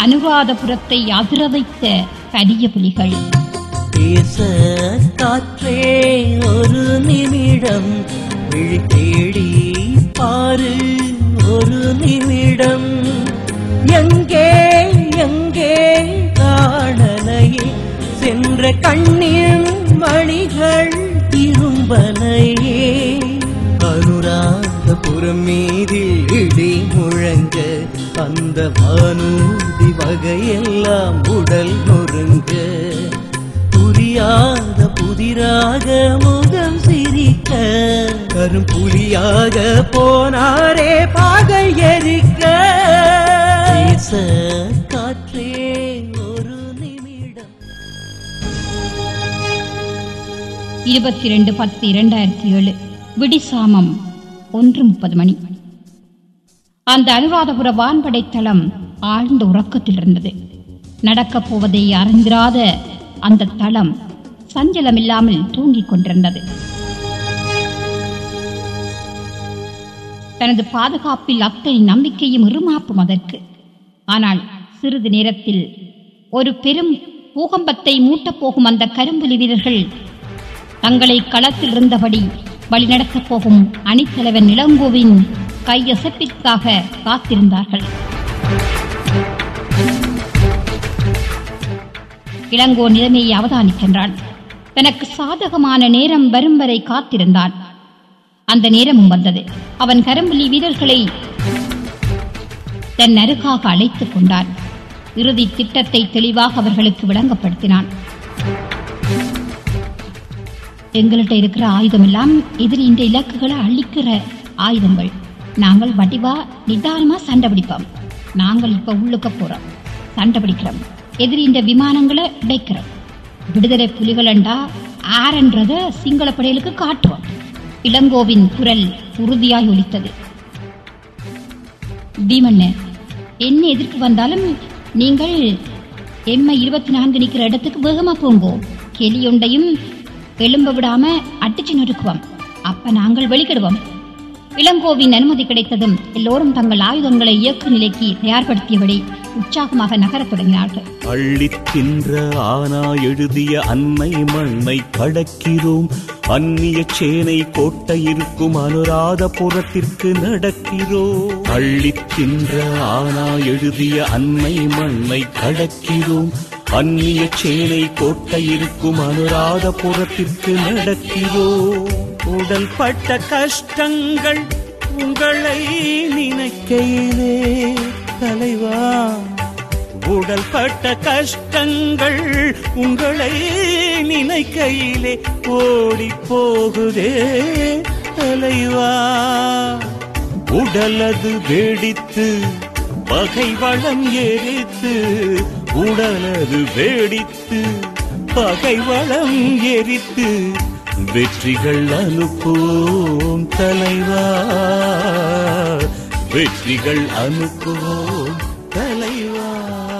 அனுராதபுரத்தை அதிர வைத்த கரிய புலிகள் பேச காற்றே ஒரு நிமிடம் விழி தேடி பாரு ஒரு நிமிடம் எங்கே எங்கே காணலையே சென்ற கண்ணின் மணிகள் இரும்பனையே அனுராதபுரம் மீதில் இடி முழங்க அந்த வானூதி வகையெல்லாம் உடல் நொறுங்க புரியாத புதிராக முகம் சிரிக்க கரும் புலியாக போனாரே பாகை எரிக்க பேச காற்றே ஒரு நிமிடம் இருபத்தி ரெண்டு பத்து இரண்டாயிரத்தி ஏழு விடிசாமம் ஒன்று முப்பது மணி அந்த அனுராதபுர வான்படை தளம் ஆழ்ந்த உறக்கத்தில் இருந்தது நடக்கப் போவதை அறிந்திராத அந்த தளம் சஞ்சலமில்லாமல் தூங்கிக் கொண்டிருந்தது தனது பாதுகாப்பில் அத்தனை நம்பிக்கையும் இருமாப்பும் அதற்கு ஆனால் சிறிது நேரத்தில் ஒரு பெரும் பூகம்பத்தை மூட்டப் போகும் அந்த கரும்புலி வீரர்கள் தங்களை களத்தில் இருந்தபடி வழிநடத்தப் போகும் அணித்தலைவன் இளங்கோவின் கையசப்பிற்காக காத்திருந்தார்கள் இளங்கோ நிலைமையை அவதானிக்கின்றான் தனக்கு சாதகமான நேரம் வரும் வரை காத்திருந்தான் அந்த நேரமும் வந்தது அவன் கரும்புலி வீரர்களை தன் அருகாக அழைத்துக் கொண்டான் இறுதி திட்டத்தை தெளிவாக அவர்களுக்கு விளங்கப்படுத்தினான் எங்கள்கிட்ட இருக்கிற ஆயுதம் எல்லாம் எதிரின்ற இலக்குகளை அழிக்கிற ஆயுதங்கள் நாங்கள் வடிவா நிதானமா சண்டை பிடிப்போம் நாங்கள் இப்ப உள்ளுக்க போறோம் சண்டை பிடிக்கிறோம் எதிரின்ற விமானங்களை உடைக்கிறோம் விடுதலை புலிகளண்டா ஆரன்றத சிங்கள படைகளுக்கு காட்டுவோம் இளங்கோவின் குரல் உறுதியாய் ஒலித்தது பீமண்ண என்ன எதிர்க்கு வந்தாலும் நீங்கள் எம்மை இருபத்தி நான்கு நிக்கிற இடத்துக்கு வேகமா போங்கோ கெலியொண்டையும் எலும்ப விடாம அடிச்சு நொறுக்குவோம் அப்ப நாங்கள் வெளிக்கிடுவோம் இளங்கோவின் அனுமதி கிடைத்ததும் எல்லோரும் தங்கள் ஆயுதங்களை இயக்கு நிலைக்கு தயார்படுத்தியபடி உற்சாகமாக நகரத் தொடங்கினார்கள் அள்ளித் தின்ற ஆனா எழுதிய அன்னை மண்ணை கடக்கிறோம் அந்நிய சேனை கோட்டை இருக்கும் அனுராதபுரத்திற்கு நடக்கிறோம் அள்ளித் தின்ற ஆனா எழுதிய அன்னை மண்ணை கடக்கிறோம் அந்நிய சேனை கோட்டை இருக்கும் அனுராதபுரத்திற்கு நடக்கிறோம் உடல் பட்ட கஷ்டங்கள் உங்களை நினைக்கையிலே தலைவா உடல் பட்ட கஷ்டங்கள் உங்களை நினைக்கையிலே ஓடி போகுதே தலைவா உடலது வெடித்து பகை வளம் எரித்து உடலது வெடித்து பகை வளம் எரித்து வெற்றிகள் அனுப்புவோம் தலைவா வெற்றிகள் அனுப்புவோம் தலைவா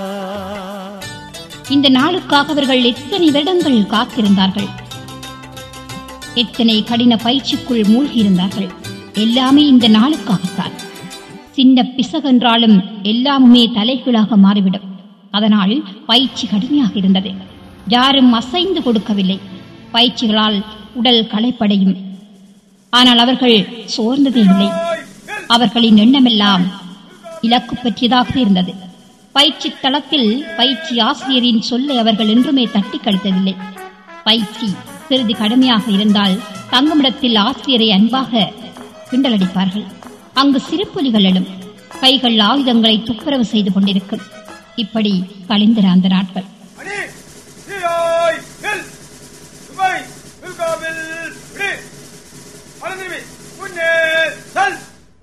இந்த நாளுக்காக அவர்கள் எத்தனை வருடங்கள் காத்திருந்தார்கள் எத்தனை கடின பயிற்சிக்குள் மூழ்கியிருந்தார்கள் எல்லாமே இந்த நாளுக்காகத்தான் சின்ன பிசகென்றாலும் எல்லாமுமே தலைகீழாக மாறிவிடும் அதனால் பயிற்சி கடுமையாக இருந்தது யாரும் அசைந்து கொடுக்கவில்லை பயிற்சிகளால் உடல் களைப்படையும் ஆனால் அவர்கள் சோர்ந்ததே இல்லை அவர்களின் எண்ணமெல்லாம் இலக்கு பற்றியதாகவே இருந்தது பயிற்சி தளத்தில் பயிற்சி ஆசிரியரின் சொல்லை அவர்கள் என்றுமே தட்டி கழித்ததில்லை பயிற்சி சிறிது கடுமையாக இருந்தால் தங்குமிடத்தில் ஆசிரியரை அன்பாக கிண்டலடிப்பார்கள் அங்கு சிறுப்புலிகள் எழும் கைகள் ஆயுதங்களை துப்புரவு செய்து கொண்டிருக்கும் இப்படி கழிந்தன அந்த நாட்கள் அணி சீராய் நெல் துபாய் துல்காவில் விடு அலந்திருவி முன்னே செல்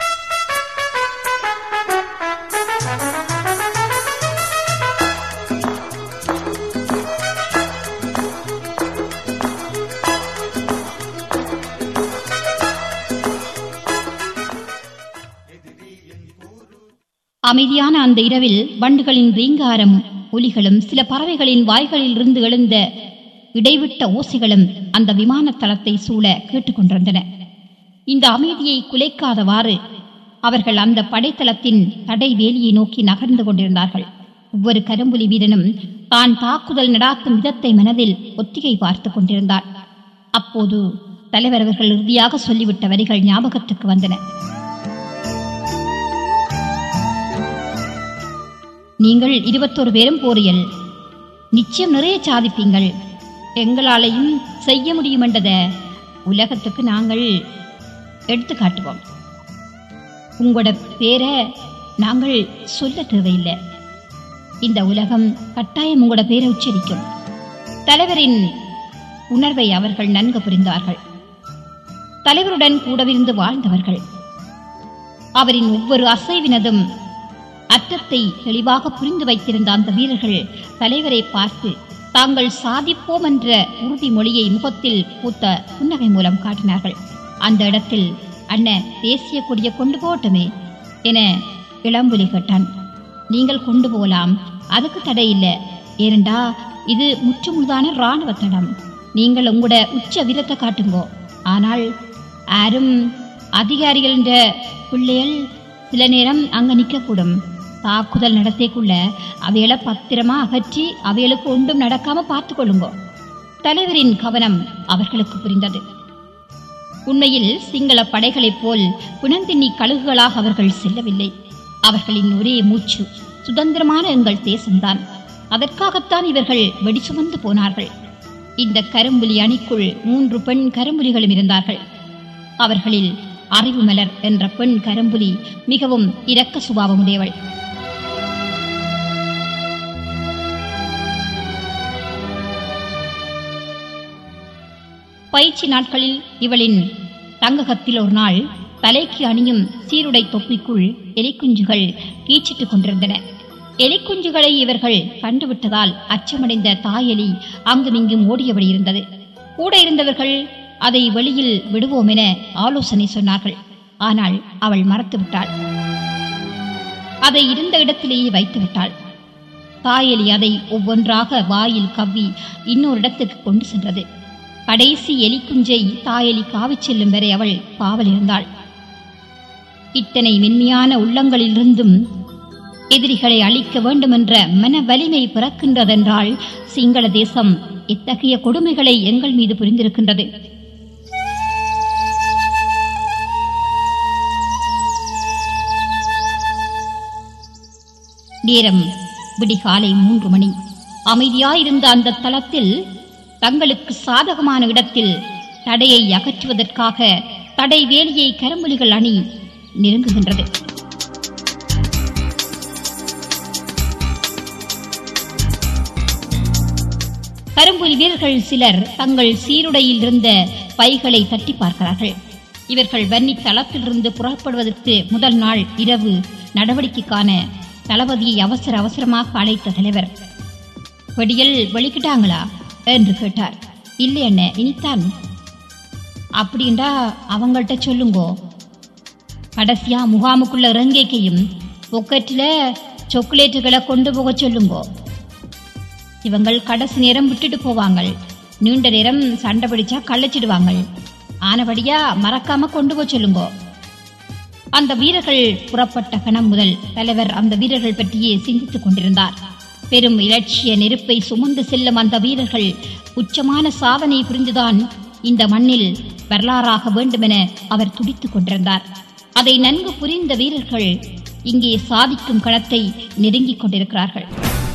அமைதியான அந்த இரவில் வண்டுகளின் ரீங்காரம் ஒலிகளும் சில பறவைகளின் வாய்களில் இருந்து எழுந்த இடைவிட்ட ஓசைகளும் அந்த விமான தளத்தை சூழ கேட்டுக்கொண்டிருந்தன இந்த அமைதியை குலைக்காதவாறு அவர்கள் அந்த படைத்தளத்தின் தடை வேலியை நோக்கி நகர்ந்து கொண்டிருந்தார்கள் ஒவ்வொரு கரும்புலி வீரனும் தான் தாக்குதல் நடாத்தும் விதத்தை மனதில் ஒத்திகை பார்த்துக் கொண்டிருந்தார் அப்போது தலைவர் அவர்கள் இறுதியாக சொல்லிவிட்ட வரிகள் ஞாபகத்துக்கு வந்தன நீங்கள் இருபத்தொரு பேரும் போறியல் நிச்சயம் நிறைய சாதிப்பீங்கள் எங்களாலையும் செய்ய முடியும் என்றத உலகத்துக்கு நாங்கள் எடுத்து காட்டுவோம் உங்களோட பேரை நாங்கள் சொல்ல தேவையில்லை இந்த உலகம் கட்டாயம் உங்களோட பேரை உச்சரிக்கும் தலைவரின் உணர்வை அவர்கள் நன்கு புரிந்தார்கள் தலைவருடன் கூடவிருந்து வாழ்ந்தவர்கள் அவரின் ஒவ்வொரு அசைவினதும் அர்த்தத்தை தெளிவாக புரிந்து வைத்திருந்த அந்த வீரர்கள் தலைவரை பார்த்து தாங்கள் சாதிப்போம் என்ற உறுதிமொழியை முகத்தில் பூத்த புன்னகை மூலம் காட்டினார்கள் அந்த இடத்தில் அண்ணன் தேசிய கொடியை கொண்டு போகட்டுமே என இளம்புலி கேட்டான் நீங்கள் கொண்டு போகலாம் அதுக்கு தடை இல்லை ஏனெண்டா இது முற்றுமுழுதான இராணுவ தடம் நீங்கள் உங்களோட உச்ச வீரத்தை காட்டுங்கோ ஆனால் யாரும் அதிகாரிகள் என்ற பிள்ளைகள் சில நேரம் அங்க நிற்கக்கூடும் தாக்குதல் நடத்தைக்குள்ள அவைகளை பத்திரமா அகற்றி அவைகளுக்கு ஒன்றும் நடக்காம பார்த்து கொள்ளுங்கோ தலைவரின் கவனம் அவர்களுக்கு புரிந்தது உண்மையில் சிங்கள படைகளைப் போல் புனந்தின்னி கழுகுகளாக அவர்கள் செல்லவில்லை அவர்களின் ஒரே மூச்சு சுதந்திரமான எங்கள் தேசம்தான் அதற்காகத்தான் இவர்கள் வெடி சுமந்து போனார்கள் இந்த கரும்புலி அணிக்குள் மூன்று பெண் கரும்புலிகளும் இருந்தார்கள் அவர்களில் அறிவு மலர் என்ற பெண் கரும்புலி மிகவும் இரக்க சுபாவமுடையவள் பயிற்சி நாட்களில் இவளின் தங்ககத்தில் ஒரு நாள் தலைக்கு அணியும் சீருடை தொப்பிக்குள் எலிக்குஞ்சுகள் கீச்சிட்டுக் கொண்டிருந்தன எலிக்குஞ்சுகளை இவர்கள் கண்டுவிட்டதால் அச்சமடைந்த தாயெலி அங்குமிங்கும் ஓடியபடி இருந்தது கூட இருந்தவர்கள் அதை வெளியில் விடுவோம் என ஆலோசனை சொன்னார்கள் ஆனால் அவள் மறத்துவிட்டாள் அதை இருந்த இடத்திலேயே வைத்து விட்டாள் தாயெலி அதை ஒவ்வொன்றாக வாயில் கவ்வி இன்னொரு இடத்துக்கு கொண்டு சென்றது கடைசி எலிக்குஞ்சை தாயெலி காவிச் செல்லும் வரை அவள் காவல் இருந்தாள் இத்தனை மென்மையான உள்ளங்களிலிருந்தும் எதிரிகளை அழிக்க வேண்டுமென்ற மன வலிமை பிறக்கின்றதென்றால் சிங்கள தேசம் இத்தகைய கொடுமைகளை எங்கள் மீது புரிந்திருக்கின்றது நேரம் விடிகாலை மூன்று மணி அமைதியாயிருந்த அந்த தளத்தில் தங்களுக்கு சாதகமான இடத்தில் தடையை அகற்றுவதற்காக தடை வேலியை கரும்புலிகள் அணி நெருங்குகின்றது கரும்புலி வீரர்கள் சிலர் தங்கள் சீருடையில் இருந்த பைகளை தட்டி பார்க்கிறார்கள் இவர்கள் வன்னி தளத்திலிருந்து புறப்படுவதற்கு முதல் நாள் இரவு நடவடிக்கைக்கான தளபதியை அவசர அவசரமாக அழைத்த தலைவர் வெடியல் வெளிக்கிட்டாங்களா என்று கேட்டார் இல்லை என்ன இனித்தான் அப்படின்றா அவங்கள்ட்ட சொல்லுங்கோ கடைசியா முகாமுக்குள்ள இறங்கிக்கையும் பொக்கெட்டில் சாக்லேட்டுகளை கொண்டு போக சொல்லுங்கோ இவங்கள் கடைசி நேரம் விட்டுட்டு போவாங்க நீண்ட நேரம் சண்டை பிடிச்சா கள்ளச்சிடுவாங்க ஆனபடியா மறக்காம கொண்டு போக சொல்லுங்கோ அந்த வீரர்கள் புறப்பட்ட கணம் முதல் தலைவர் அந்த வீரர்கள் பற்றியே சிந்தித்துக் கொண்டிருந்தார் பெரும் இலட்சிய நெருப்பை சுமந்து செல்லும் அந்த வீரர்கள் உச்சமான சாதனை புரிந்துதான் இந்த மண்ணில் வரலாறாக வேண்டுமென அவர் துடித்துக் கொண்டிருந்தார் அதை நன்கு புரிந்த வீரர்கள் இங்கே சாதிக்கும் களத்தை நெருங்கிக் கொண்டிருக்கிறார்கள்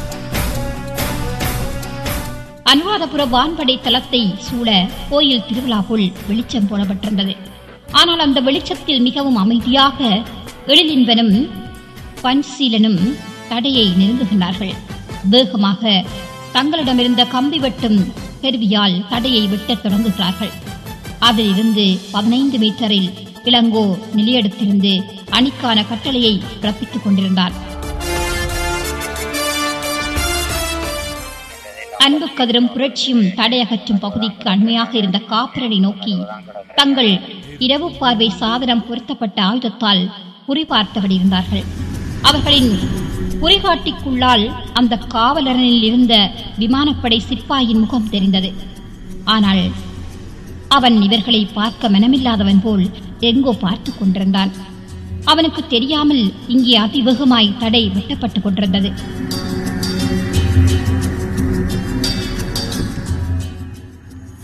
அனுராதபுர வான்படை தளத்தை சூழ கோயில் திருவிழா போல் வெளிச்சம் போடப்பட்டிருந்தது ஆனால் அந்த வெளிச்சத்தில் மிகவும் அமைதியாக எழிலின்பனும் பன்சீலனும் தடையை நெருங்குகின்றார்கள் வேகமாக தங்களிடமிருந்த கம்பி வெட்டும் கருவியால் தடையை வெட்டத் தொடங்குகிறார்கள் அதிலிருந்து பதினைந்து மீட்டரில் இளங்கோ நிலையெடுத்திருந்து அணிக்கான கட்டளையை பிறப்பித்துக் கொண்டிருந்தார் அன்பு கதிரும் புரட்சியும் தடையகற்றும் பகுதிக்கு அண்மையாக இருந்த காப்பரனை நோக்கி தங்கள் இரவு பார்வை சாதனம் பொருத்தப்பட்ட ஆயுதத்தால் குறிபார்த்தபடி இருந்தார்கள் அவர்களின் குறிகாட்டிக்குள்ளால் அந்த காவலரனில் இருந்த விமானப்படை சிப்பாயின் முகம் தெரிந்தது ஆனால் அவன் இவர்களை பார்க்க மனமில்லாதவன் போல் எங்கோ பார்த்து கொண்டிருந்தான் அவனுக்கு தெரியாமல் இங்கே அதிவேகமாய் தடை வெட்டப்பட்டுக் கொண்டிருந்தது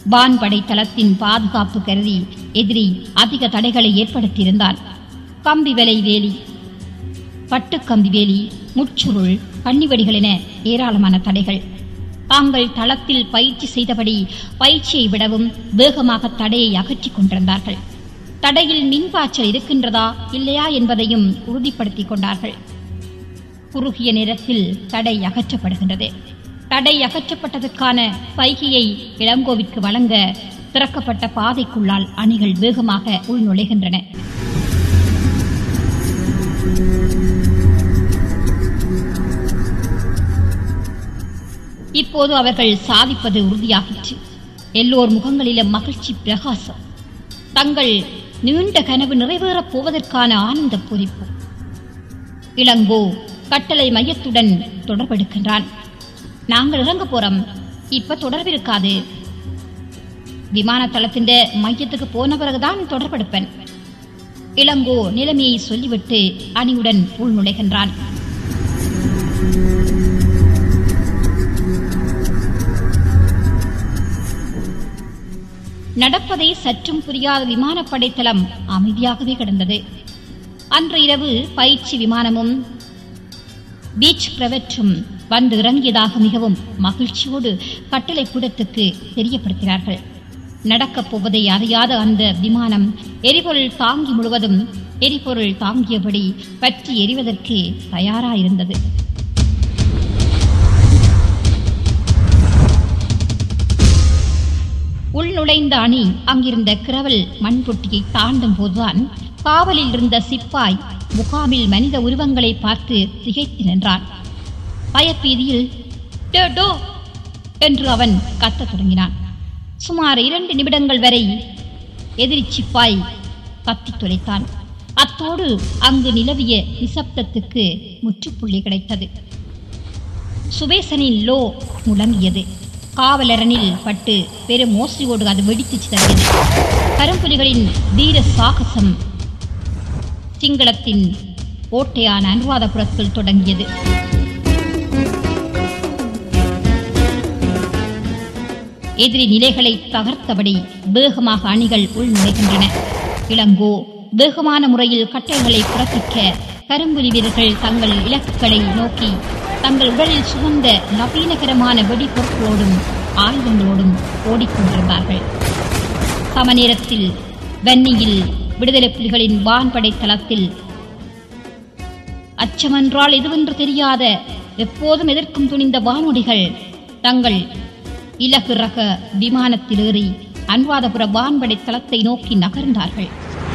வான்படை தளத்தின் பாதுகாப்பு கருதி எதிரி அதிக தடைகளை ஏற்படுத்தியிருந்தான் கம்பி வலை வேலி பட்டுக்கம்பி வேலி முச்சுருள் கன்னிவெடிகள் என ஏராளமான தடைகள் தாங்கள் தளத்தில் பயிற்சி செய்தபடி பயிற்சியை விடவும் வேகமாக தடையை அகற்றிக் கொண்டிருந்தார்கள் தடையில் மின்பாய்ச்சல் இருக்கின்றதா இல்லையா என்பதையும் உறுதிப்படுத்திக் கொண்டார்கள் குறுகிய நேரத்தில் தடை அகற்றப்படுகின்றது தடை அகற்றப்பட்டதற்கான பைகியை இளங்கோவிற்கு வழங்க திறக்கப்பட்ட பாதைக்குள்ளால் அணிகள் வேகமாக உள்நுழைகின்றன இப்போது அவர்கள் சாதிப்பது உறுதியாகிற்று எல்லோர் முகங்களிலும் மகிழ்ச்சி பிரகாசம் தங்கள் நீண்ட கனவு நிறைவேறப் போவதற்கான ஆனந்த பூரிப்பு இளங்கோ கட்டளை மையத்துடன் தொடர்பெடுக்கின்றான் நாங்கள் இறங்க போறோம் இப்ப தொடர்பு இருக்காது விமான தளத்தின் மையத்துக்கு போன பிறகுதான் தொடர்பெடுப்பேன் இளங்கோ நிலைமையை சொல்லிவிட்டு அணியுடன் உள்நுழைகின்றான் நடப்பதை சற்றும் புரியாத விமானப்படை தளம் அமைதியாகவே கிடந்தது அன்று இரவு பயிற்சி விமானமும் பீச் பிரவற்றும் வந்து இறங்கியதாக மிகவும் மகிழ்ச்சியோடு கட்டளை கூடத்துக்கு தெரியப்படுத்தினார்கள் நடக்கப் போவதை அறியாத அந்த விமானம் எரிபொருள் தாங்கி முழுவதும் எரிபொருள் தாங்கியபடி பற்றி எரிவதற்கு தயாராயிருந்தது உள்நுழைந்த அணி அங்கிருந்த கிரவல் மண்பொட்டியை தாண்டும் போதுதான் காவலில் இருந்த சிப்பாய் முகாமில் மனித உருவங்களை பார்த்து திகைத்து நின்றான் பயப்பீதியில் "டோ, டோ" என்று அவன் கத்தத் தொடங்கினான் சுமார் இரண்டு நிமிடங்கள் வரை எதிரி சிப்பாய் கத்தித் துளைத்தான் அத்தோடு அங்கு நிலவிய நிசப்தத்துக்கு முற்றுப்புள்ளி கிடைத்தது சுபேசனின் லோ முழங்கியது காவலரனில் பட்டு பெரும் மோசையோடு அது வெடித்து சிதறியது கரும்புலிகளின் தீர சாகசம் சிங்களத்தின் கோட்டையான அனுராதபுரத்தில் தொடங்கியது எதிரி நிலைகளை தகர்த்தபடி வேகமாக அணிகள் உள்நுழைகின்றன இளங்கோ வேகமான முறையில் கட்டளைகளை பிறப்பிக்க கரும்புலி வீரர்கள் தங்கள் இலக்குகளை நோக்கி தங்கள் உடலில் சுமந்த நவீனகரமான வெடிபொருட்களோடும் ஆயுதங்களோடும் ஓடிக்கொண்டிருந்தார்கள் சம நேரத்தில் வன்னியில் விடுதலை புலிகளின் வான்படை தளத்தில் அச்சமென்றால் எதுவென்று தெரியாத எப்போதும் எதிர்க்கும் துணிந்த வானொடிகள் தங்கள் இலகு ரக விமானத்தில் ஏறி அனுராதபுர வான்படை தளத்தை நோக்கி நகர்ந்தார்கள்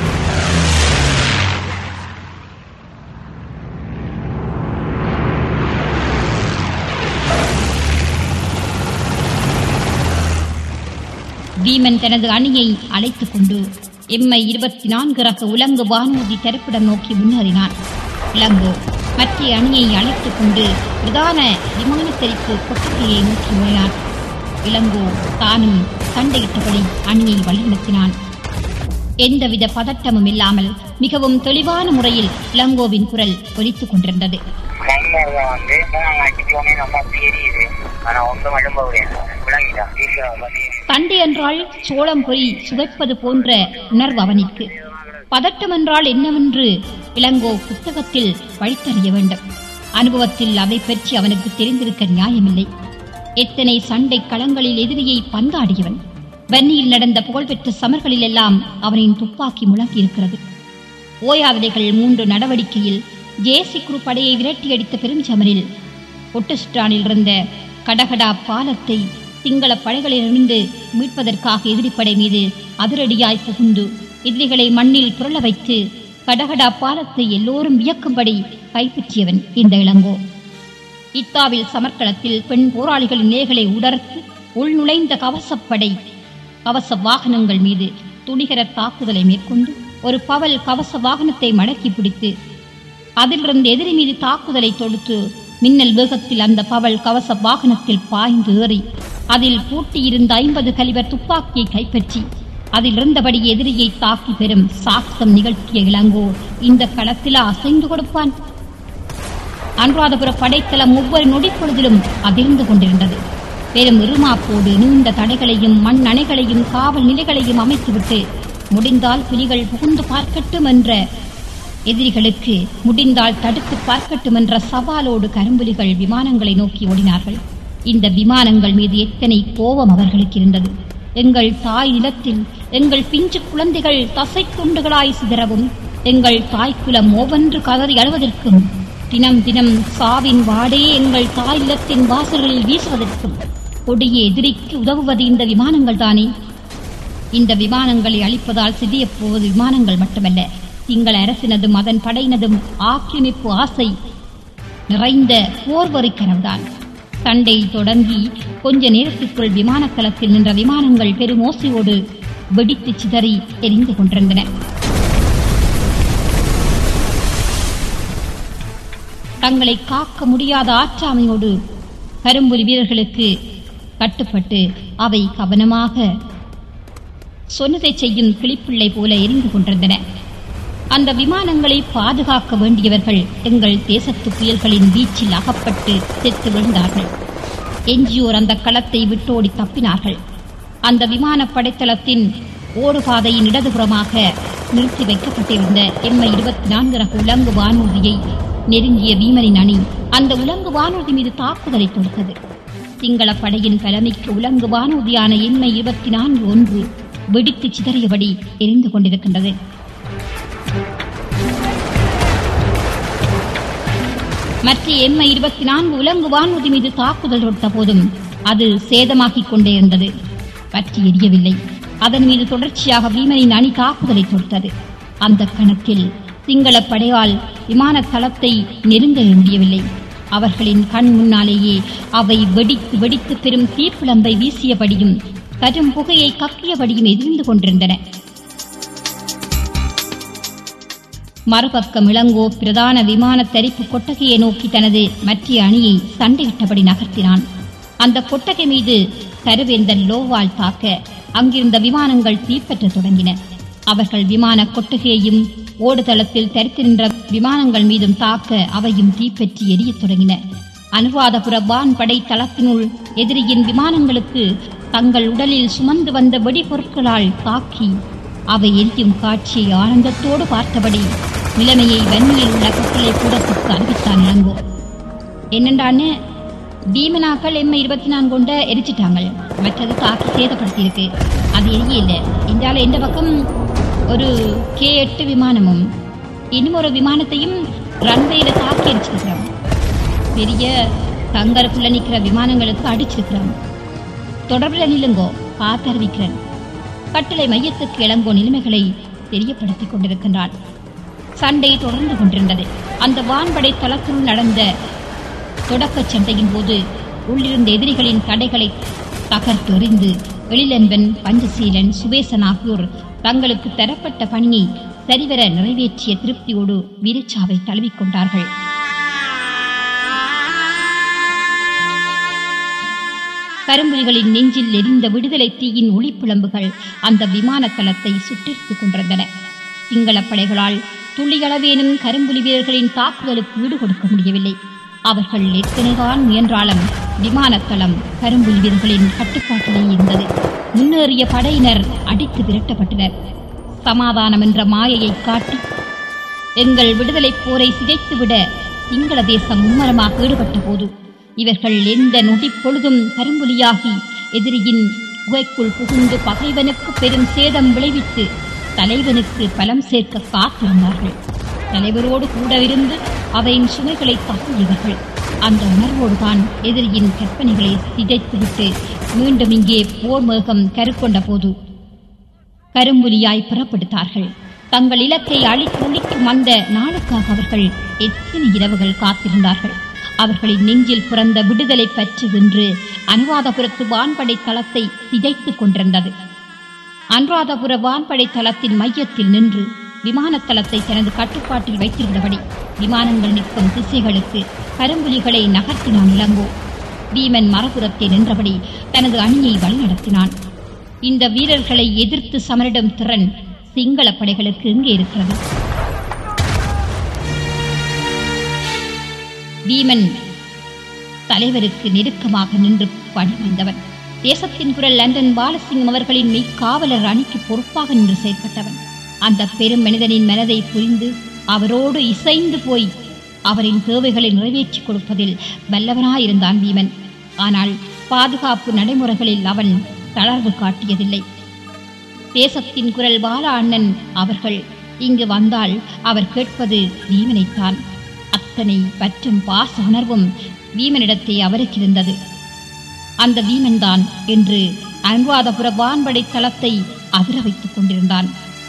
வீமன் தனது அணியை அழைத்துக் கொண்டு எம்ஐ இருபத்தி நான்கு ரக உலங்கு வானூர்தி தரப்பிடம் நோக்கி முன்னேறினான் இளங்கோ மற்ற அணியை அழைத்துக் கொண்டு பிரதான விமானத்தரிப்பு கொட்டகையை நோக்கி ஓடினான் இளங்கோ தானும் சண்டையிட்டபடி அணியை வழிநடத்தினான் எந்தவித பதட்டமும் இல்லாமல் மிகவும் தெளிவான முறையில் இளங்கோவின் குரல் ஒலித்துக் கொண்டிருந்தது கைமரில் வந்து நாங்கள் அடிச்சோடனே நல்லா தெரியுது ஆனால் ஒன்றும் எழும்ப முடியாது விளங்கிட்டா ஈஸ்வரன் ரொம்ப தெரியுது தண்டை என்றால் சோளம் பொறி சுவைப்பது போன்ற உணர்வு அவனுக்கு பதட்டம் என்றால் என்னவென்று இளங்கோ புத்தகத்தில் படித்தறிய வேண்டும் அனுபவத்தில் அதை பற்றி அவனுக்கு தெரிந்திருக்க நியாயமில்லை எத்தனை சண்டை களங்களில் எதிரியை பந்தாடியவன் வன்னியில் நடந்த புகழ்பெற்ற சமர்களில் எல்லாம் அவனின் துப்பாக்கி முழங்கியிருக்கிறது ஓயாவிலைகள் மூன்று நடவடிக்கையில் ஜேசி குரு படையை விரட்டியடித்த பெருஞ்சமரில் ஒட்டஸ்டானில் இருந்த கடகடா பாலத்தை சிங்கள படைகளிலிருந்து மீட்பதற்காக எதிரிப்படை மீது அதிரடியாய் புகுந்து எதிரிகளை மண்ணில் புரள வைத்து கடகடா பாலத்தை எல்லோரும் வியக்கும்படி கைப்பற்றியவன் இந்த இளங்கோ இத்தாவில் சமர்க்களத்தில் பெண் போராளிகளின் நேர்களை உடர்த்து உள்நுழைந்த கவசப்படை கவச வாகனங்கள் மீது துணிகர தாக்குதலை மேற்கொண்டு ஒரு பவல் கவச வாகனத்தை மடக்கி பிடித்து அதிலிருந்து எதிரி மீது தாக்குதலை தொடுத்து மின்னல் வேகத்தில் அந்த பவல் கவச வாகனத்தில் பாய்ந்து ஏறி அதில் பூட்டியிருந்த ஐம்பது கலிவர் துப்பாக்கியை கைப்பற்றி அதில் இருந்தபடி எதிரியை தாக்கி பெறும் சாக்சம் நிகழ்த்திய இளங்கோ இந்த களத்தில் அசைந்து கொடுப்பான் அனுராதபுர படைத்தளம் ஒவ்வொரு நொடிப்பொழுதிலும் அதிர்ந்து கொண்டிருந்தது பெரும் இருமாப்போடு நீண்ட தடைகளையும் மண் அணைகளையும் காவல் நிலைகளையும் அமைத்துவிட்டு முடிந்தால் புலிகள் புகுந்து பார்க்கட்டும் என்ற எதிரிகளுக்கு முடிந்தால் தடுத்து பார்க்கட்டும் என்ற சவாலோடு கரும்புலிகள் விமானங்களை நோக்கி ஓடினார்கள் இந்த விமானங்கள் மீது எத்தனை கோபம் அவர்களுக்கு இருந்தது எங்கள் தாய் நிலத்தில் எங்கள் பிஞ்சு குழந்தைகள் தசை துண்டுகளாய் சிதறவும் எங்கள் தாய்க்குலம் ஒவ்வொன்று கதறி அழுவதற்கும் தினம் தினம் சாவின் வாடே எங்கள் தாய் நிலத்தின் வாசல்களில் வீசுவதற்கும் கொடிய எதிரிக்கு உதவுவது இந்த விமானங்கள் தானே இந்த விமானங்களை அழிப்பதால் சிதியப் போவது விமானங்கள் மட்டுமல்ல சிங்கள அரசினதும் அதன் படையினதும் ஆக்கிரமிப்பு ஆசை நிறைந்த போர்வரி கனவுதான் சண்டை தொடங்கி கொஞ்ச நேரத்திற்குள் விமானத்தளத்தில் நின்ற விமானங்கள் பெரும் ஓசையோடு வெடித்து சிதறி எரிந்து கொண்டிருந்தன தங்களை காக்க முடியாத ஆற்றாமையோடு கரும்புலி வீரர்களுக்கு கட்டுப்பட்டு அவை கவனமாக சொன்னதை செய்யும் கிளிப்பிள்ளை போல எரிந்து கொண்டிருந்தன அந்த விமானங்களை பாதுகாக்க வேண்டியவர்கள் எங்கள் தேசத்து புயல்களின் வீச்சில் அகப்பட்டு செத்து விழுந்தார்கள் எஞ்சியோர் அந்த களத்தை விட்டோடி தப்பினார்கள் அந்த விமான படைத்தளத்தின் ஓடுபாதையின் இடதுபுறமாக நிறுத்தி வைக்கப்பட்டிருந்த எம்ஐ இருபத்தி நான்கு ரக உலங்கு வானூர்தியை நெருங்கிய வீமனின் அணி அந்த உலங்கு வானூர்தி மீது தாக்குதலை தொடுத்தது சிங்கள படையின் பலமிக்க உலங்கு வானூர்தியான எம்ஐ இருபத்தி நான்கு ஒன்று வெடித்து சிதறியபடி எரிந்து கொண்டிருக்கின்றது மற்ற எம்ஐ இருபத்தி நான்கு உலங்கு வானூர்தி மீது தாக்குதல் தொடுத்த போதும் அது சேதமாகிக் கொண்டே இருந்தது பற்றி எரியவில்லை அதன் மீது தொடர்ச்சியாக வீமனின் அணி தாக்குதலை தொடுத்தது அந்த கணத்தில் சிங்கள படையால் விமான தளத்தை நெருங்க முடியவில்லை அவர்களின் கண் முன்னாலேயே அவை வெடித்து வெடித்து பெரும் தீப்பிழம்பை வீசியபடியும் கரும் புகையை கக்கியபடியும் எதிர்ந்து கொண்டிருந்தன மறுபக்கம் இளங்கோ பிரதான விமான தரிப்பு கொட்டகையை நோக்கி தனது மற்ற அணியை சண்டையிட்டபடி நகர்த்தினான் அந்த கொட்டகை மீது கருவேந்தன் லோவால் தாக்க அங்கிருந்த விமானங்கள் தீப்பற்ற தொடங்கின அவர்கள் விமான கொட்டகையையும் ஓடுதளத்தில் தரித்து நின்ற விமானங்கள் மீதும் தாக்க அவையும் தீப்பற்றி எரியத் தொடங்கின அனுராதபுர வான்படை தளத்தினுள் எதிரியின் விமானங்களுக்கு தங்கள் உடலில் சுமந்து வந்த வெடிபொருட்களால் தாக்கி அவை எரியும் காட்சியை ஆனந்தத்தோடு பார்த்தபடி நிலைமையை வன்னியில் உள்ள கப்பலை கூடத்துக்கு அறிவித்தான் இளங்கோ என்னண்டான்னு பீமனாக்கள் எம்ஐ இருபத்தி நான்கு கொண்ட எரிச்சிட்டாங்க மற்றது தாக்கி சேதப்படுத்தியிருக்கு அது எரியல இந்தியாவில் எந்த பக்கம் ஒரு கே எட்டு விமானமும் இன்னும் ஒரு விமானத்தையும் ரன்வேல தாக்கி எரிச்சிருக்கிறோம் பெரிய தங்கருக்குள்ள நிற்கிற விமானங்களுக்கு அடிச்சிருக்கிறோம் தொடர்பில் நிலுங்கோ பார்த்து அறிவிக்கிறேன் கட்டளை மையத்துக்கு இளங்கோ நிலைமைகளை தெரியப்படுத்திக் கொண்டிருக்கின்றான் சண்டை தொடர்ந்து கொண்டிருந்தது அந்த வான்படை தளத்தினுள் நடந்த தொடக்கச் சண்டையின் போது உள்ளிருந்த எதிரிகளின் தடைகளை தகர்த்து எறிந்து எழிலன்பன் பஞ்சசீலன் சுபேசன் ஆகியோர் தங்களுக்கு தரப்பட்ட பணியை சரிவர நிறைவேற்றிய திருப்தியோடு வீரச்சாவை தழுவிக்கொண்டார்கள் கரும்புலிகளின் நெஞ்சில் எரிந்த விடுதலை தீயின் ஒளிப்பிழம்புகள் அந்த விமான தளத்தை சுட்டெடுத்துக் கொண்டிருந்தன சிங்களப் படைகளால் துளிகளவேனும் கரும்புலி வீரர்களின் தாக்குதலுக்கு ஈடு கொடுக்க முடியவில்லை அவர்கள் எத்தனைதான் முயன்றாலும் விமானத்தளம் கரும்புலி வீரர்களின் கட்டுப்பாட்டிலே இருந்தது முன்னேறிய படையினர் அடித்து விரட்டப்பட்டனர் சமாதானம் என்ற மாயையை காட்டி எங்கள் விடுதலைப் போரை சிதைத்துவிட சிங்கள தேசம் மும்மரமாக ஈடுபட்ட போது இவர்கள் எந்த நொடி பொழுதும் கரும்புலியாகி எதிரியின் குகைக்குள் புகுந்து பகைவனுக்கு பெரும் சேதம் விளைவித்து தலைவனுக்கு பலம் சேர்க்க காத்திருந்தார்கள் தலைவரோடு கூடவிருந்து அவையின் சுமைகளை தாக்கியவர்கள் அந்த உணர்வோடுதான் எதிரியின் கற்பனைகளை சிதைத்துவிட்டு மீண்டும் இங்கே போர் மேகம் கருக்கொண்ட போது கரும்புலியாய் புறப்படுத்தார்கள் தங்கள் இலக்கை அழித்து ஒழிக்கும் அந்த நாளுக்காக அவர்கள் எத்தனை இரவுகள் காத்திருந்தார்கள் அவர்களின் நெஞ்சில் பிறந்த விடுதலை பற்று வென்று அனுராதபுரத்து வான்படை தளத்தை சிதைத்துக் கொண்டிருந்தது அனுராதபுர வான்படை தளத்தின் மையத்தில் நின்று விமானத்தளத்தை தனது கட்டுப்பாட்டில் வைத்திருந்தபடி விமானங்கள் நிற்கும் திசைகளுக்கு கரும்புலிகளை நகர்த்தினான் இளங்கோ பீமன் மரபுறத்தை நின்றபடி தனது அணியை வழிநடத்தினான் இந்த வீரர்களை எதிர்த்து சமரிடும் திறன் சிங்கள படைகளுக்கு எங்கே இருக்கிறது பீமன் தலைவருக்கு நெருக்கமாக நின்று பணிவந்தவன் தேசத்தின் குரல் லண்டன் பாலசிங்கம் அவர்களின் மெய்க்காவலர் அணிக்கு பொறுப்பாக நின்று செயல்பட்டவன் அந்த பெரும் மனிதனின் மனதை புரிந்து அவரோடு இசைந்து போய் அவரின் தேவைகளை நிறைவேற்றிக் கொடுப்பதில் வல்லவனாயிருந்தான் பீமன் ஆனால் பாதுகாப்பு நடைமுறைகளில் அவன் தளர்வு காட்டியதில்லை தேசத்தின் குரல் பால அண்ணன் அவர்கள் இங்கு வந்தால் அவர் கேட்பது பீமனைத்தான் அத்தனை பற்றும் பாச உணர்வும் பீமனிடத்தே அவருக்கு இருந்தது அந்த பீமன்தான் என்று அனுராதபுர வான்படை தளத்தை அதிர வைத்துக் கொண்டிருந்தான்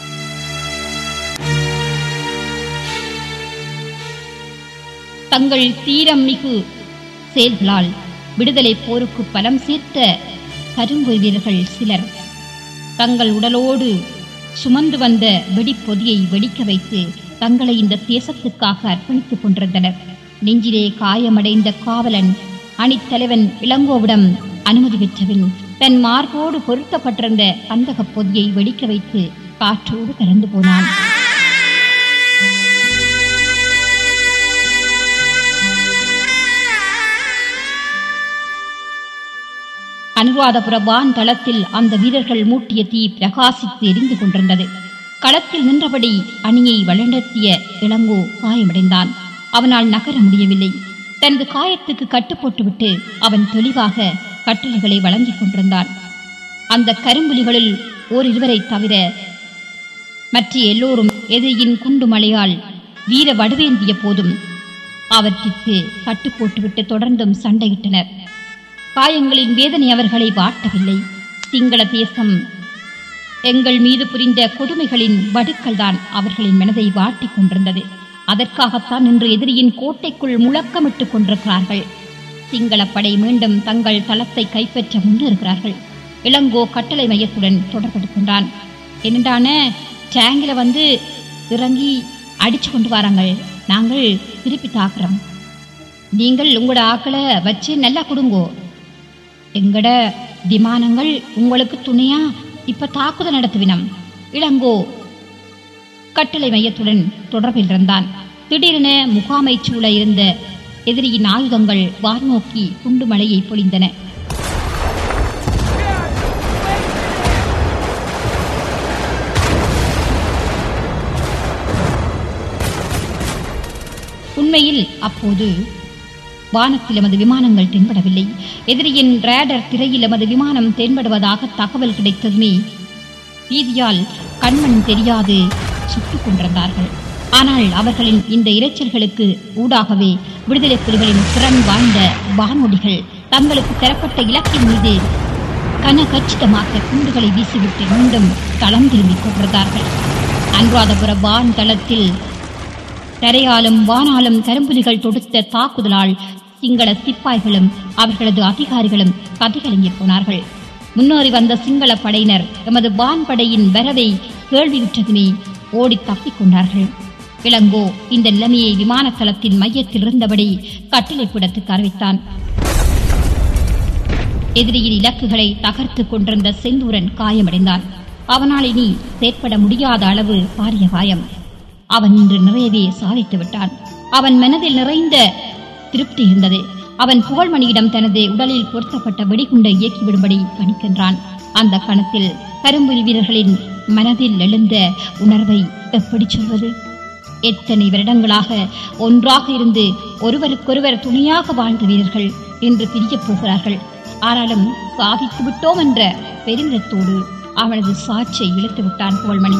தங்கள் தீரம் மிகு செயல்களால் விடுதலை போருக்கு பலம் சேர்த்த கரும்பு வீரர்கள் சிலர் தங்கள் உடலோடு சுமந்து வந்த வெடிப்பொதியை வெடிக்க வைத்து தங்களை இந்த தேசத்துக்காக அர்ப்பணித்துக் கொண்டிருந்தனர் நெஞ்சிலே காயமடைந்த காவலன் அணித்தலைவன் இளங்கோவிடம் அனுமதி பெற்றபின் தன் மார்போடு பொருத்தப்பட்டிருந்த கந்தகப் பொதியை வெடிக்க வைத்து காற்றோடு கலந்து போனான் அனுராதபுர வான் தளத்தில் அந்த வீரர்கள் மூட்டிய தீ பிரகாசித்து எரிந்து கொண்டிருந்தது களத்தில் நின்றபடி அணியை வழிநடத்திய இளங்கோ காயமடைந்தான் அவனால் நகர முடியவில்லை தனது காயத்துக்கு கட்டு போட்டுவிட்டு அவன் தெளிவாக கட்டளைகளை வழங்கிக் கொண்டிருந்தான் அந்த கரும்புலிகளில் ஓரிருவரை தவிர மற்ற எல்லோரும் எதிரியின் குண்டு மழையால் வீர வடுவேந்திய போதும் அவற்றிற்கு கட்டு போட்டுவிட்டு தொடர்ந்தும் சண்டையிட்டனர் காயங்களின் வேதனை அவர்களை வாட்டவில்லை சிங்கள தேசம் எங்கள் மீது புரிந்த கொடுமைகளின் வடுக்கள்தான் அவர்களின் மனதை வாட்டிக் கொண்டிருந்தது அதற்காகத்தான் இன்று எதிரியின் கோட்டைக்குள் முழக்கமிட்டுக் கொண்டிருக்கிறார்கள் சிங்களப் படை மீண்டும் தங்கள் தளத்தை கைப்பற்ற முன்னேறுகிறார்கள் இளங்கோ கட்டளை மையத்துடன் தொடர்பெடுக்கின்றான் என்னடான டேங்கில வந்து இறங்கி அடிச்சு கொண்டு வராங்கள் நாங்கள் திருப்பி தாக்குறோம் நீங்கள் உங்களோட ஆக்களை வச்சு நல்லா கொடுங்கோ எங்கட விமானங்கள் உங்களுக்கு துணையா இப்ப தாக்குதல் நடத்துவினம் இளங்கோ கட்டளை மையத்துடன் தொடர்பில் இருந்தான் திடீரென முகாமை சூழ இருந்த எதிரியின் ஆயுதங்கள் வார்நோக்கி குண்டு மழையை பொழிந்தன உண்மையில் அப்போது வானத்தில் எமது விமானங்கள் தென்படவில்லை எதிரியின் ரேடர் திரையில் எமது விமானம் தென்படுவதாக தகவல் கிடைத்ததுமே பீதியால் கண்மண் தெரியாது சுட்டுக் கொண்டிருந்தார்கள் ஆனால் அவர்களின் இந்த இரைச்சல்களுக்கு ஊடாகவே விடுதலை புலிகளின் திறன் வாய்ந்த வானொலிகள் தங்களுக்கு தரப்பட்ட இலக்கின் மீது கனகச்சிதமாக குண்டுகளை வீசிவிட்டு மீண்டும் தளம் திரும்பிக் கொண்டிருந்தார்கள் அனுராதபுர வான் தளத்தில் தரையாலும் வானாலும் கரும்புலிகள் தொடுத்த தாக்குதலால் சிங்கள சிப்பாய்களும் அவர்களது அதிகாரிகளும் கதிகலங்கி போனார்கள் முன்னேறி வந்த சிங்கள படையினர் எமது வான்படையின் வரவை கேள்வியுற்றதுமே ஓடி தப்பிக் கொண்டார்கள் இளங்கோ இந்த நிலைமையை விமான தளத்தின் மையத்தில் இருந்தபடி கட்டளைப்பிடத்துக்கு அறிவித்தான் எதிரியின் இலக்குகளை தகர்த்து கொண்டிருந்த செந்தூரன் காயமடைந்தான் அவனால் இனி செயற்பட முடியாத அளவு பாரிய காயம் அவன் இன்று நிறையவே சாதித்து விட்டான் அவன் மனதில் நிறைந்த திருப்தி இருந்தது அவன் புகழ்மணியிடம் தனது உடலில் பொருத்தப்பட்ட வெடிகுண்டை இயக்கிவிடும்படி பணிக்கின்றான் அந்த கணத்தில் கரும்புலி வீரர்களின் மனதில் எழுந்த உணர்வை எப்படி சொல்வது எத்தனை வருடங்களாக ஒன்றாக இருந்து ஒருவருக்கொருவர் துணையாக வாழ்ந்த வீரர்கள் இன்று பிரியப் போகிறார்கள் ஆனாலும் சாதித்து விட்டோம் என்ற பெருமிதத்தோடு அவனது சாட்சை இழுத்து விட்டான் புகழ்மணி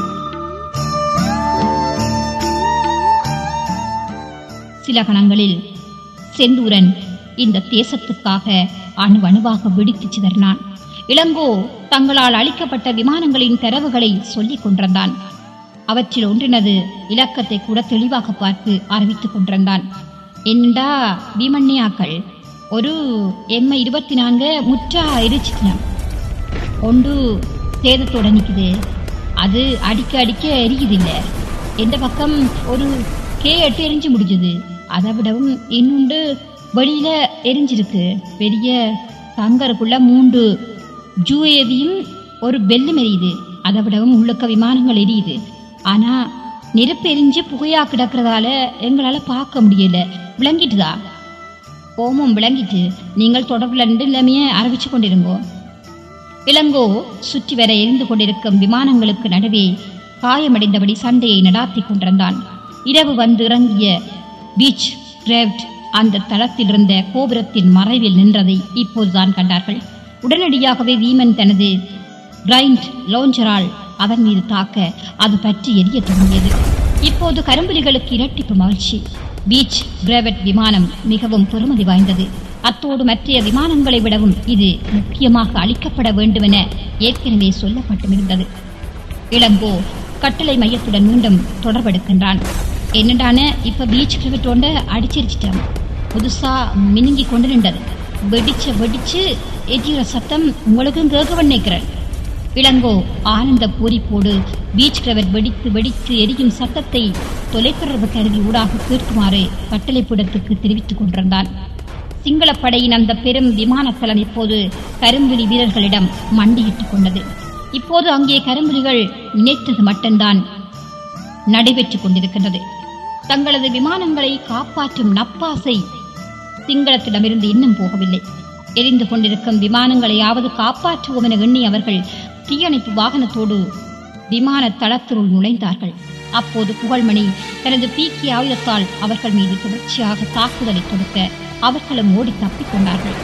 சில கணங்களில் செந்தூரன் இந்த தேசத்துக்காக அணு அணுவாக வெடித்து சிதறினான் இளங்கோ தங்களால் அளிக்கப்பட்ட விமானங்களின் தரவுகளை சொல்லிக் கொண்டிருந்தான் அவற்றில் ஒன்றினது இலக்கத்தை கூட தெளிவாக பார்த்து அறிவித்துக் கொண்டிருந்தான் என்னடா பீமண்ணியாக்கள் ஒரு எம்ஐ இருபத்தி நான்கு முற்றா எரிச்சிக்கலாம் ஒன்று சேதத்தோட நிக்குது அது அடிக்க அடிக்க எரியுதில்ல எந்த பக்கம் ஒரு கே எட்டு எரிஞ்சு முடிஞ்சது அதை விடவும் இன்னொன்று வெளியில எரிஞ்சிருக்கு பெரிய தங்கருக்குள்ள மூன்று ஜூஏவியும் ஒரு பெல்லும் எரியுது அதை விடவும் உள்ளக்க விமானங்கள் எரியுது ஆனா நெருப்பு எரிஞ்சு புகையா கிடக்கிறதால எங்களால பார்க்க முடியல விளங்கிட்டுதா ஓமும் விளங்கிட்டு நீங்கள் தொடர்பில் நின்று நிலைமையை அறிவிச்சு கொண்டிருங்கோ இளங்கோ சுற்றி வர எரிந்து கொண்டிருக்கும் விமானங்களுக்கு நடுவே காயமடைந்தபடி சண்டையை நடாத்திக் கொண்டிருந்தான் இரவு வந்து இறங்கிய பீச் கிராஃப்ட் அந்த தளத்தில் இருந்த கோபுரத்தின் மறைவில் நின்றதை இப்போதுதான் கண்டார்கள் உடனடியாகவே வீமன் தனது கிரைண்ட் லோஞ்சரால் அதன் மீது தாக்க அது பற்றி எரியத் தொடங்கியது இப்போது கரும்புலிகளுக்கு இரட்டிப்பு மகிழ்ச்சி பீச் கிராவட் விமானம் மிகவும் பெறுமதி வாய்ந்தது அத்தோடு மற்றைய விமானங்களை விடவும் இது முக்கியமாக அளிக்கப்பட வேண்டுமென ஏற்கனவே சொல்லப்பட்டுமிருந்தது இளங்கோ கட்டளை மையத்துடன் மீண்டும் தொடர்பெடுக்கின்றான் என்னடான இப்ப பீச் கிரிக்கெட் ஒண்ட அடிச்சிருச்சிட்டான் புதுசா மினுங்கி கொண்டு நின்றது வெடிச்ச வெடிச்சு எரிகிற சத்தம் உங்களுக்கும் கேட்க நினைக்கிறேன் இளங்கோ ஆனந்த பூரிப்போடு பீச் கிரவர் வெடித்து வெடித்து எரியும் சத்தத்தை தொலைத்தொடர்பு கருவி ஊடாக கேட்குமாறு கட்டளைப்படத்துக்கு தெரிவித்துக் கொண்டிருந்தான் சிங்களப் படையின் அந்த பெரும் விமானத்தளம் இப்போது கரும்புலி வீரர்களிடம் மண்டியிட்டுக் கொண்டது இப்போது அங்கே கரும்புலிகள் நினைத்தது மட்டும்தான் நடைபெற்றுக் கொண்டிருக்கின்றது தங்களது விமானங்களை காப்பாற்றும் நப்பாசை சிங்களத்திடமிருந்து இன்னும் போகவில்லை எரிந்து கொண்டிருக்கும் விமானங்களையாவது காப்பாற்றுவோம் என எண்ணி அவர்கள் தீயணைப்பு வாகனத்தோடு விமான தளத்தினுள் நுழைந்தார்கள் அப்போது புகழ்மணி தனது பீக்கி ஆயுதத்தால் அவர்கள் மீது தொடர்ச்சியாக தாக்குதலை தொடுக்க அவர்களும் ஓடி தப்பிக் கொண்டார்கள்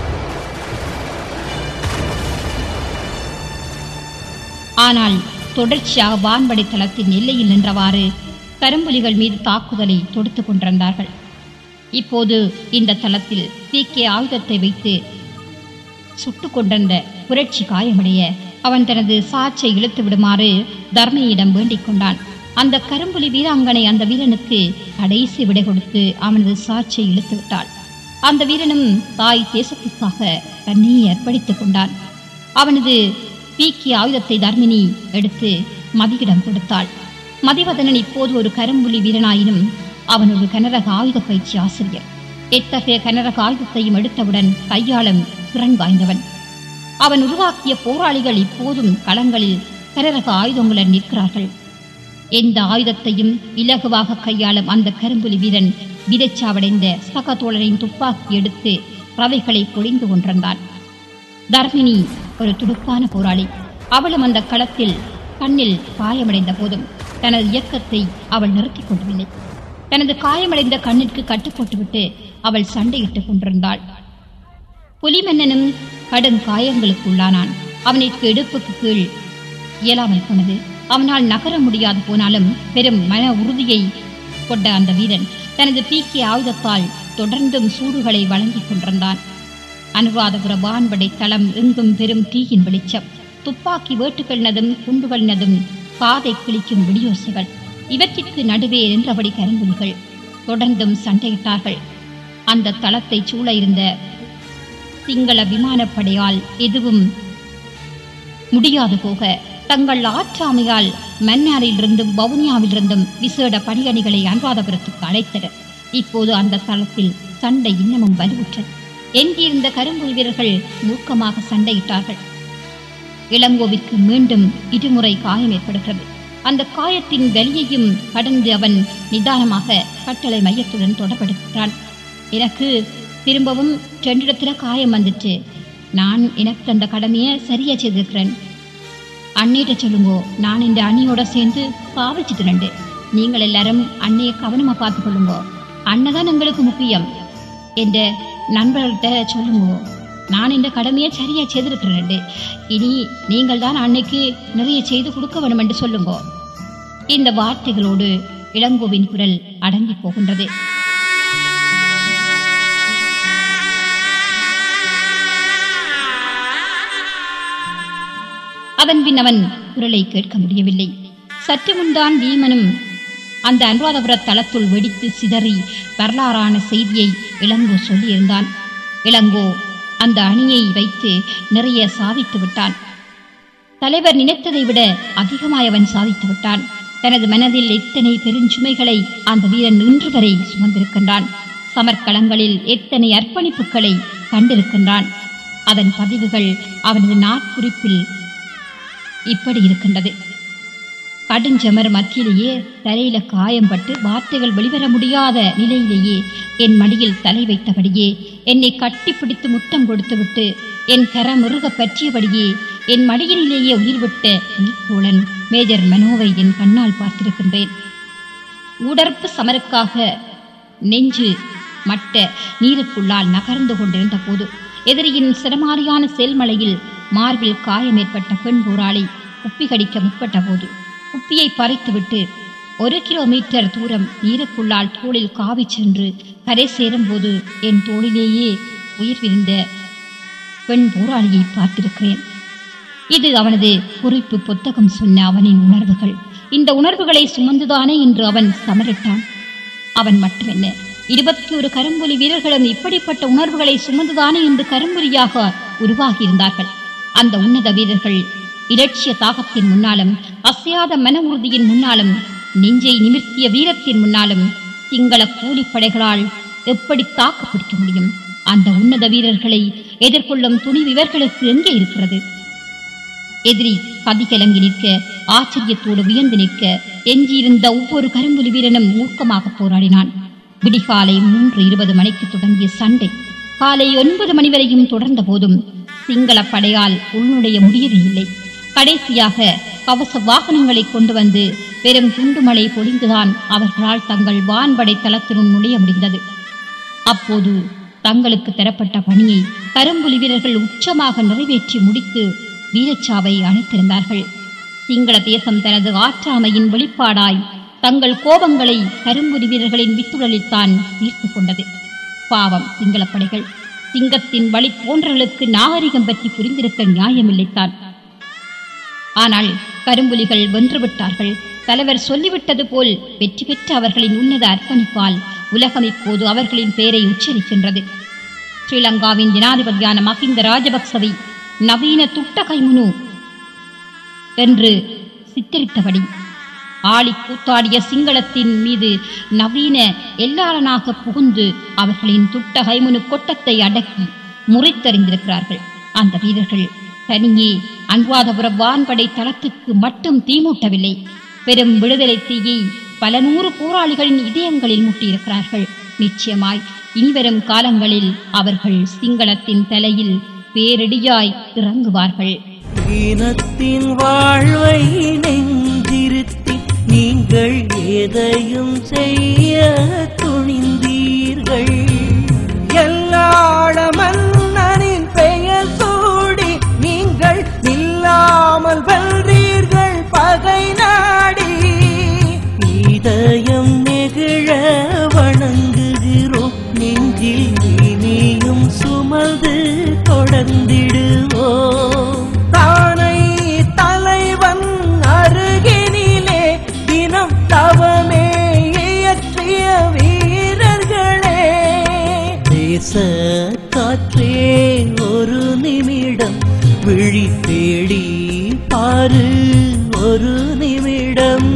ஆனால் தொடர்ச்சியாக வான்படை தளத்தின் எல்லையில் நின்றவாறு கரும்புலிகள் மீது தாக்குதலை தொடுத்துக் கொண்டிருந்தார்கள் இப்போது இந்த தளத்தில் சீக்கிய ஆயுதத்தை வைத்து சுட்டுக் கொண்டிருந்த புரட்சி காயமடைய அவன் தனது சாட்சை இழுத்து விடுமாறு தர்மியிடம் வேண்டிக் கொண்டான் அந்த கரும்புலி வீராங்கனை அந்த வீரனுக்கு கடைசி விடை கொடுத்து அவனது சாட்சை இழுத்து விட்டாள் அந்த வீரனும் தாய் தேசத்திற்காக தன்னையே அர்ப்பணித்துக் கொண்டான் அவனது பீக்கி ஆயுதத்தை தர்மினி எடுத்து மதியிடம் கொடுத்தாள் மதிவதனன் இப்போது ஒரு கரும்புலி வீரனாயினும் அவன் ஒரு கனரக ஆயுத பயிற்சி ஆசிரியர் எத்தகைய கனரக ஆயுதத்தையும் எடுத்தவுடன் கையாளும் திறன் வாய்ந்தவன் அவன் உருவாக்கிய போராளிகள் இப்போதும் களங்களில் கனரக ஆயுதங்களுடன் நிற்கிறார்கள் எந்த ஆயுதத்தையும் இலகுவாக கையாளும் அந்த கரும்புலி வீரன் விதைச்சாவடைந்த சக தோழரின் துப்பாக்கி எடுத்து ரவைகளை பொழிந்து கொண்டிருந்தான் தர்மினி ஒரு துடுப்பான போராளி அவளும் அந்த களத்தில் கண்ணில் காயமடைந்த போதும் தனது இயக்கத்தை அவள் நிறுத்திக் கொள்ளவில்லை தனது காயமடைந்த கண்ணிற்கு கட்டுப்பட்டுவிட்டு அவள் சண்டையிட்டுக் கொண்டிருந்தாள் புலிமன்னனும் கடும் காயங்களுக்கு உள்ளானான் அவனிற்கு இடுப்புக்கு கீழ் இயலாமல் போனது அவனால் நகர முடியாது போனாலும் பெரும் மன உறுதியை கொண்ட அந்த வீரன் தனது பீக்கிய ஆயுதத்தால் தொடர்ந்தும் சூடுகளை வழங்கிக் கொண்டிருந்தான் அனுராதபுர வான்படை தளம் எங்கும் பெரும் தீயின் வெளிச்சம் துப்பாக்கி வேட்டுகளினதும் குண்டுகளினதும் காதை கிழிக்கும் வெடியோசைகள் இவற்றிற்கு நடுவே நின்றபடி கரும்புலிகள் தொடர்ந்தும் சண்டையிட்டார்கள் அந்த தளத்தை சூழ இருந்த சிங்கள விமானப்படையால் எதுவும் முடியாது போக தங்கள் ஆற்றாமையால் மன்னாரிலிருந்தும் வவுனியாவிலிருந்தும் விசேட பணியணிகளை அனுராதபுரத்துக்கு அழைத்தனர் இப்போது அந்த தளத்தில் சண்டை இன்னமும் வலுவுற்றது எஞ்சியிருந்த கரும்புலி வீரர்கள் மூர்க்கமாக சண்டையிட்டார்கள் இளங்கோவிற்கு மீண்டும் இருமுறை காயம் ஏற்படுகிறது அந்த காயத்தின் வலியையும் கடந்து அவன் நிதானமாக கட்டளை மையத்துடன் தொடர்படுகிறான் எனக்கு திரும்பவும் ரெண்டிடத்துல காயம் வந்துச்சு நான் எனக்கு அந்த கடமையை சரியா செய்திருக்கிறேன் அண்ணிட்ட சொல்லுங்கோ நான் இந்த அண்ணியோட சேர்ந்து காவல் ரெண்டு நீங்கள் எல்லாரும் அண்ணியை கவனமா பார்த்து கொள்ளுங்கோ அண்ணதான் எங்களுக்கு முக்கியம் என்ற நண்பர்கள்ட்ட சொல்லுங்கோ நான் இந்த கடமையை சரியா செய்திருக்கிறேன் இனி நீங்கள் தான் அன்னைக்கு நிறைய செய்து கொடுக்க வேண்டும் என்று சொல்லுங்கோ இந்த வார்த்தைகளோடு இளங்கோவின் குரல் அடங்கி போகின்றது அதன் பின் அவன் குரலை கேட்க முடியவில்லை சற்று முன்தான் வீமனும் அந்த அனுராதபுர தளத்துள் வெடித்து சிதறி வரலாறான செய்தியை இளங்கோ சொல்லியிருந்தான் இளங்கோ அந்த அணியை வைத்து நிறைய சாதித்து விட்டான் தலைவர் நினைத்ததை விட அதிகமாய் அவன் சாதித்து விட்டான் தனது மனதில் எத்தனை பெருஞ்சுமைகளை அந்த வீரன் இன்று வரை சுமந்திருக்கின்றான் சமர்க்களங்களில் எத்தனை அர்ப்பணிப்புகளை கண்டிருக்கின்றான் அதன் பதிவுகள் அவனது நாட்குறிப்பில் இப்படி இருக்கின்றது கடுஞ்சமர் மத்தியிலேயே தலையில காயம்பட்டு வார்த்தைகள் வெளிவர முடியாத நிலையிலேயே என் மடியில் தலை வைத்தபடியே என்னை கட்டிப்பிடித்து முத்தம் கொடுத்துவிட்டு என் கரம் முருக பற்றியபடியே என் மடியினிலேயே உயிர் விட்ட நீத்தோழன் மேஜர் மனோவை என் கண்ணால் பார்த்திருக்கின்றேன் உடற்பு சமருக்காக நெஞ்சு மட்ட நீருக்குள்ளால் நகர்ந்து கொண்டிருந்த போது எதிரியின் சிரமாரியான செல்மலையில் மார்பில் காயம் ஏற்பட்ட பெண் போராளி குப்பி கடிக்க முற்பட்ட போது குப்பியை பறித்துவிட்டு ஒரு கிலோமீட்டர் தூரம் நீருக்குள்ளால் தோளில் காவி சென்று கரை சேரும்போது என் தோளிலேயே உயிர் விரிந்த பெண் போராளியை பார்த்திருக்கிறேன் இது அவனது குறிப்பு புத்தகம் சொன்ன அவனின் உணர்வுகள் இந்த உணர்வுகளை சுமந்துதானே என்று அவன் சமரிட்டான் அவன் மட்டுமென்ன இருபத்தி ஒரு கரும்புலி வீரர்களும் இப்படிப்பட்ட உணர்வுகளை சுமந்துதானே என்று கரும்புலியாக உருவாகியிருந்தார்கள் அந்த உன்னத வீரர்கள் இலட்சிய தாகத்தின் முன்னாலும் அசையாத மன உறுதியின் முன்னாலும் நெஞ்சை நிமிர்த்திய வீரத்தின் முன்னாலும் சிங்கள கூலிப்படைகளால் எப்படி தாக்கு பிடிக்க முடியும் அந்த உன்னத வீரர்களை எதிர்கொள்ளும் துணிவு இவர்களுக்கு எங்கே இருக்கிறது எதிரி கதிகலங்கி நிற்க ஆச்சரியத்தோடு வியந்து நிற்க எஞ்சியிருந்த ஒவ்வொரு கரும்புலி வீரனும் மூர்க்கமாக போராடினான் விடிகாலை மூன்று இருபது மணிக்கு தொடங்கிய சண்டை காலை ஒன்பது மணி வரையும் தொடர்ந்த போதும் சிங்கள படையால் உள்நுழைய முடியவே இல்லை கடைசியாக கவச வாகனங்களை கொண்டு வந்து பெரும் குண்டுமழை பொழிந்துதான் அவர்களால் தங்கள் வான்படை தளத்தினுள் நுழைய முடிந்தது அப்போது தங்களுக்கு தரப்பட்ட பணியை கரும்புலி வீரர்கள் உச்சமாக நிறைவேற்றி முடித்து வீரச்சாவை அணைத்திருந்தார்கள் சிங்கள தேசம் தனது ஆற்றாமையின் வெளிப்பாடாய் தங்கள் கோபங்களை கரும்புலி வீரர்களின் வித்துடலில்தான் தீர்த்து கொண்டது பாவம் சிங்களப் படைகள் சிங்கத்தின் வழி போன்றவர்களுக்கு நாகரிகம் பற்றி புரிந்திருக்க நியாயமில்லைத்தான் ஆனால் கரும்புலிகள் வென்றுவிட்டார்கள் தலைவர் சொல்லிவிட்டது போல் வெற்றி பெற்ற அவர்களின் உன்னத அர்ப்பணிப்பால் உலகம் இப்போது அவர்களின் பெயரை உச்சரிக்கின்றது ஸ்ரீலங்காவின் ஜனாதிபதியான மஹிந்த ராஜபக்சவை நவீன துட்ட கைமுனு என்று சித்தரித்தபடி ஆளி கூத்தாடிய சிங்களத்தின் மீது நவீன எல்லாரனாக புகுந்து அவர்களின் துட்ட கைமுனு கொட்டத்தை அடக்கி முறித்தறிந்திருக்கிறார்கள் அந்த வீரர்கள் தனியே அன்வாதபுர வான்படை தளத்துக்கு மட்டும் தீமூட்டவில்லை பெரும் விடுதலை தீயை பல நூறு போராளிகளின் இதயங்களில் மூட்டியிருக்கிறார்கள் நிச்சயமாய் இனிவரும் காலங்களில் அவர்கள் சிங்களத்தின் தலையில் பேரிடியாய் இறங்குவார்கள் இனத்தின் வாழ்வை நெஞ்சிருத்தி நீங்கள் எதையும் செய்ய துணிந்தீர்கள் எல்லாள மன்னனின் பெயர் சூடி நீங்கள் நில்லாமல் வென்றீர்கள் பகை நாடி இதயம் நெகிழ வணங்குகிறோம் நெஞ்சில் இனியும் சுமந்து தொடர்ந்திடுவோம் தானை தலைவன் அருகினிலே தினம் தவமே இயற்றிய வீரர்களே தேச காற்றே ஒரு நிமிடம் விழி தேடி பாரு ஒரு நிமிடம்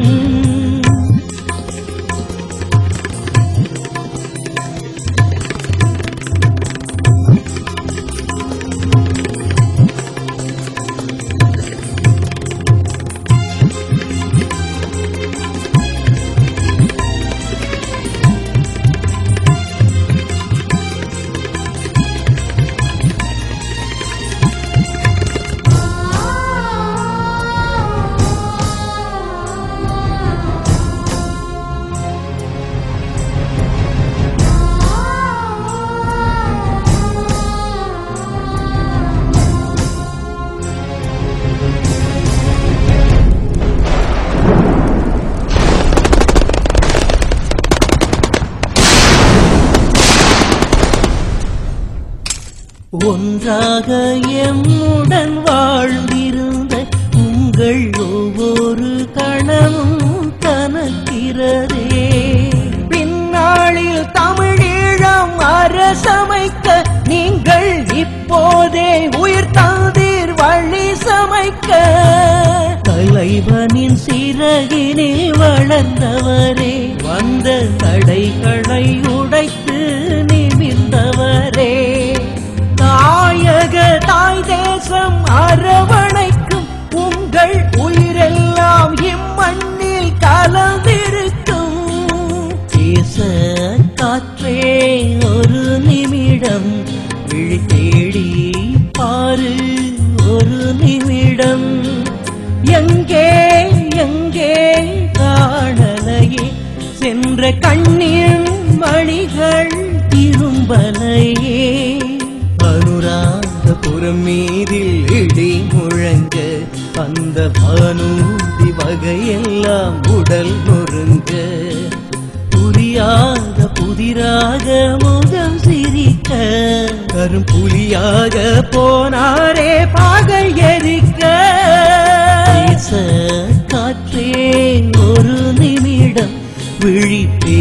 ஒன்றாக எம்முடன் வாழ்ந்திருந்த உங்கள் ஒவ்வொரு கணமும் கனக்கிறதே பின்னாளில் தமிழீழம் அரசமைக்க நீங்கள் இப்போதே உயிர் தந்தீர் வழி சமைக்க தலைவனின் சிறகினில் வளர்ந்தவரே வந்த தடைகளை உடைத்து நிமிர்ந்தவரே தாயக தாய் தேசம் அரவணைக்கும் உங்கள் உயிரெல்லாம் இம்மண் எங்கே காணலையே சென்ற கண்ணீர் மணிகள் திரும்பலையே அனுராதபுரம் மீதில் இடி முழங்க அந்த வானூதி வகையெல்லாம் உடல் நொறுங்க புரியாத புதிராக முகம் சிரிக்க கரும் புலியாக போனாரே பாகல் எரிக்க பேச காற்றே ஒரு நிமிடம் விழி